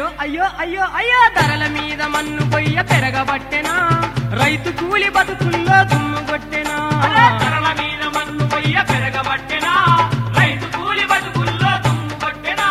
అయ్యో అయ్యో అయ్యో అయ్యో ధరల మీద మన్ను పొయ్య పెరగబట్టెనా రైతు కూలి బతుకుల్లో దుమ్ము కొట్టెనా ధరల మీద మన్ను పొయ్య పెరగబట్టెనా రైతు కూలి బతుకుల్లో దుమ్ము కొట్టెనా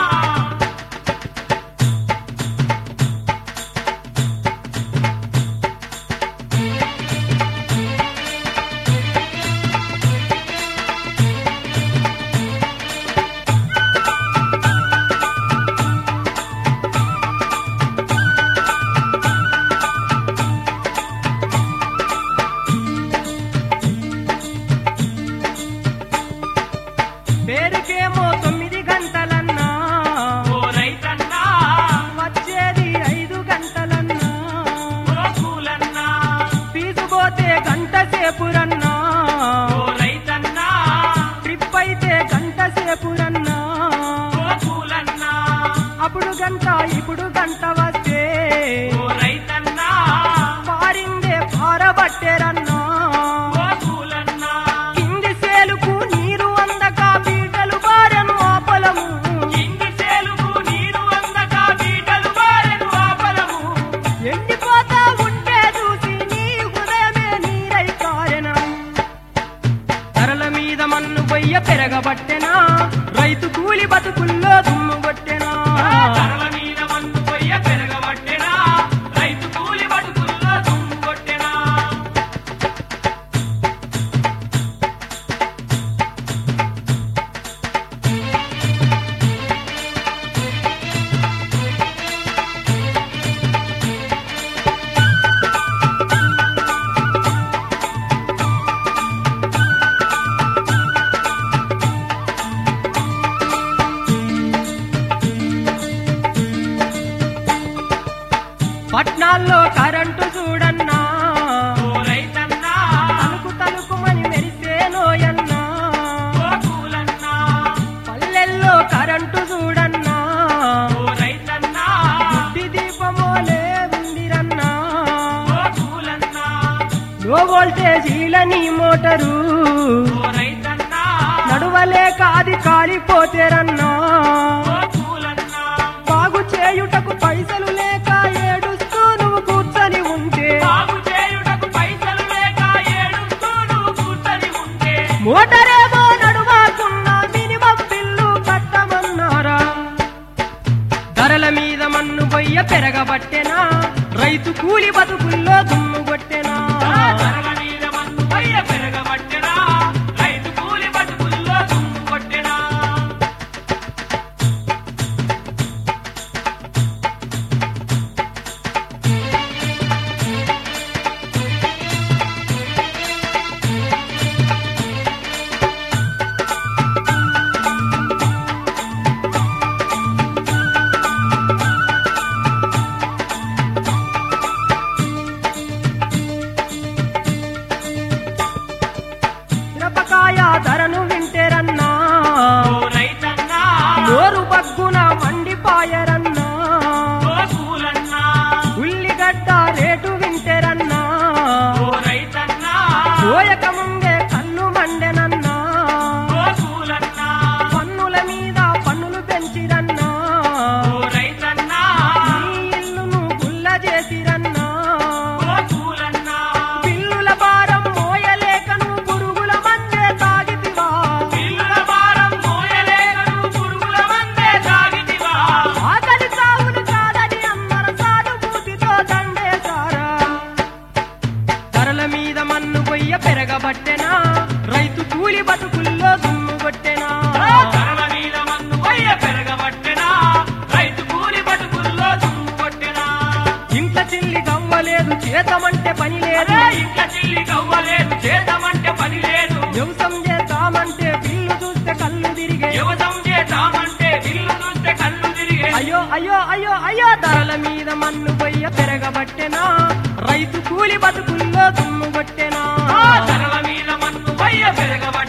పేరుకేమో తొమ్మిది గంటలన్నా ఓ రైతన్నా వచ్చేది ఐదు గంటలన్నా ఓ కూలన్నా ఫీజు పోతే గంట సేపురన్నా ఓ రైతన్నా ట్రిప్ అయితే గంట సేపురన్నా ఓ కూలన్నా అప్పుడు గంట ఇప్పుడు గంట వస్తే ఓ రైతన్నా పారిందే పారబట్టేరన్నా ఓ కూలన్నా కింది సేలుకు నీరు అందక బీటలు బారెను ఆ పొలము ఇంటి చేలుకు నీరు అందక బీటలు బారెను ఆపలము ఎండిపోతా ఉంటే చూసి నీ హృదయమే నీరై కారెనా ధరల మీద మన్ను పొయ్య పెరగబట్టెనా రైతు కూలి బతుకుల్లో దుమ్ము కొట్టెనా ధరల మీద మన్ను పొయ్య పెరగబట్టెనా రైతు కూలి బతుకుల్లో దుమ్ము కొట్టెనా పట్నాల్లో కరెంటు చూడన్నా ఓ రైతన్నా తలుకు తలుకుమని మెరిసేనోయన్నా ఓ కూలన్నా పల్లెల్లో కరెంటు చూడన్నా ఓ రైతన్నా బుద్ధి దీపమోలే ఉందిరన్నా ఓ కూలన్నా లో వోల్టేజీలని మోటరు ఓ రైతన్నా నడువలేక అది కాలిపోతేరన్నా ఓ కూలన్నా బాగు చేయుటకు పైసలు లేక ఏడుస్తూ నువ్వు కూర్చొని ఉంటే బాగు చేయుటకు పైసలు లేక ఏడుస్తూ నువ్వు కూర్చొని ఉంటే మోటరేమో నడువాకున్నా మినిమం బిల్లు కట్టమన్నారా ధరల మీద మన్ను పొయ్య పెరగబట్టెనా రైతు కూలి బతుకుల్లో దుమ్ము కొట్టెనా ధరల మీద మన్ను పయ్య పెరగబట్టెనా రైతు కూలి బతుకుల్లో దుమ్ము కొట్టెనా మిరపకాయ ధరను వింటేరన్నా ఓ రైతన్నా నోరు బగ్గున మండిపాయరన్నా ఓ కూలన్నా ఉల్లిగడ్డ రేటు వింటేరన్నా ఓ రైతన్నా పోయక ముందే కన్ను మండెనన్నా ఓ కూలన్నా పన్నుల మీద పన్నులు పెంచిరన్నా ఓ రైతన్నా నీ ఇల్లును గుల్ల చేసిరన్నా ఓ కూలన్నా పిల్లుల భారం మోయలేక నువ్వు పురుగుల మందే తాగితివా పిల్లుల భారం మోయలేకను పురుగుల మందే తాగితివా ఆకలి సాగును కాదని అమ్మర సానుభూతితో దండేశారా ధరల మీద మన్ను పొయ్య పెరగబట్టెనా రైతు కూలి బతుకుల్లో దుమ్ము కొట్టెనా ధరల మీద మన్ను పయ్య పెరగబట్టెనా రైతు కూలి బతుకుల్లో దుమ్ము కొట్టెనా ఇంత చిల్లి గవ్వలేదు చేతమంటే పని లేదు అరే ఇంక చిల్లి కవ్వలేదు చేద్దామంటే పని లేదు వ్యవసం చేద్దామంటే బిల్లు చూస్తే కళ్ళు తిరిగే యువతం చేద్దామంటే బిల్లు చూస్తే కళ్ళు తిరిగే అయ్యో అయ్యో అయ్యో అయ్యో ధరల మీద మన్ను పొయ్య పెరగబట్టెనా రైతు కూలి బతుకుల్లో దుమ్ము కొట్టెనా ధరల మీద మన్ను పయ్య పెరగబట్టెనా